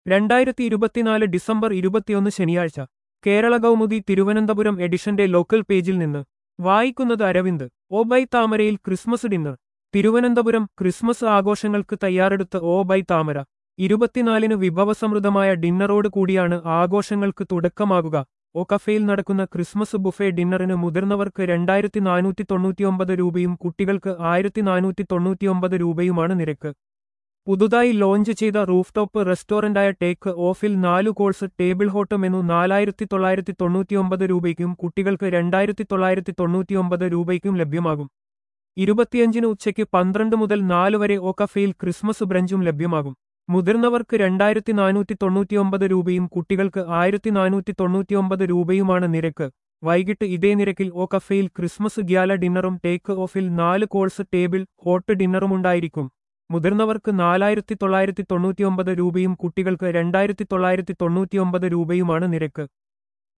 രണ്ടായിരത്തി ഇരുപത്തിനാല് ഡിസംബർ ഇരുപത്തിയൊന്ന് ശനിയാഴ്ച കേരള കൗമുദി തിരുവനന്തപുരം എഡിഷന്റെ ലോക്കൽ പേജിൽ നിന്ന് വായിക്കുന്നത് അരവിന്ദ് ഓബൈ താമരയിൽ ക്രിസ്മസ് ഡിന്നർ തിരുവനന്തപുരം ക്രിസ്മസ് ആഘോഷങ്ങൾക്ക് തയ്യാറെടുത്ത ഓബൈ താമര ഇരുപത്തിനാലിന് വിഭവസമൃദ്ധമായ ഡിന്നറോട് കൂടിയാണ് ആഘോഷങ്ങൾക്ക് തുടക്കമാകുക ഒ കഫേയിൽ നടക്കുന്ന ക്രിസ്മസ് ബുഫേ ഡിന്നറിന് മുതിർന്നവർക്ക് രണ്ടായിരത്തി നാനൂറ്റി തൊണ്ണൂറ്റിയൊമ്പത് രൂപയും കുട്ടികൾക്ക് ആയിരത്തി നാനൂറ്റി തൊണ്ണൂറ്റിയൊമ്പത് രൂപയുമാണ് നിരക്ക് പുതുതായി ലോഞ്ച് ചെയ്ത റൂഫ്ടോപ്പ് റെസ്റ്റോറന്റായ ടേക്ക് ഓഫിൽ നാലു കോഴ്സ് ടേബിൾ ഹോട്ട് മെനു നാലായിരത്തി തൊള്ളായിരത്തി തൊണ്ണൂറ്റിയൊമ്പത് രൂപയ്ക്കും കുട്ടികൾക്ക് രണ്ടായിരത്തി തൊള്ളായിരത്തി തൊണ്ണൂറ്റിയൊമ്പത് രൂപയ്ക്കും ലഭ്യമാകും ഇരുപത്തിയഞ്ചിന് ഉച്ചയ്ക്ക് പന്ത്രണ്ട് മുതൽ നാല് വരെ ഒ കഫേയിൽ ക്രിസ്മസ് ബ്രഞ്ചും ലഭ്യമാകും മുതിർന്നവർക്ക് രണ്ടായിരത്തി നാനൂറ്റി തൊണ്ണൂറ്റിയൊമ്പത് രൂപയും കുട്ടികൾക്ക് ആയിരത്തി നാനൂറ്റി തൊണ്ണൂറ്റിയൊമ്പത് രൂപയുമാണ് നിരക്ക് വൈകിട്ട് ഇതേ നിരക്കിൽ ഒ കഫേയിൽ ക്രിസ്മസ് ഗ്യാല ഡിന്നറും ടേക്ക് ഓഫിൽ നാല് കോഴ്സ് ടേബിൾ ഹോട്ട് ഡിന്നറുമുണ്ടായിരിക്കും മുതിർന്നവർക്ക് നാലായിരത്തി തൊള്ളായിരത്തി തൊണ്ണൂറ്റിയൊമ്പത് രൂപയും കുട്ടികൾക്ക് രണ്ടായിരത്തി തൊള്ളായിരത്തി തൊണ്ണൂറ്റിയൊമ്പത് രൂപയുമാണ് നിരക്ക്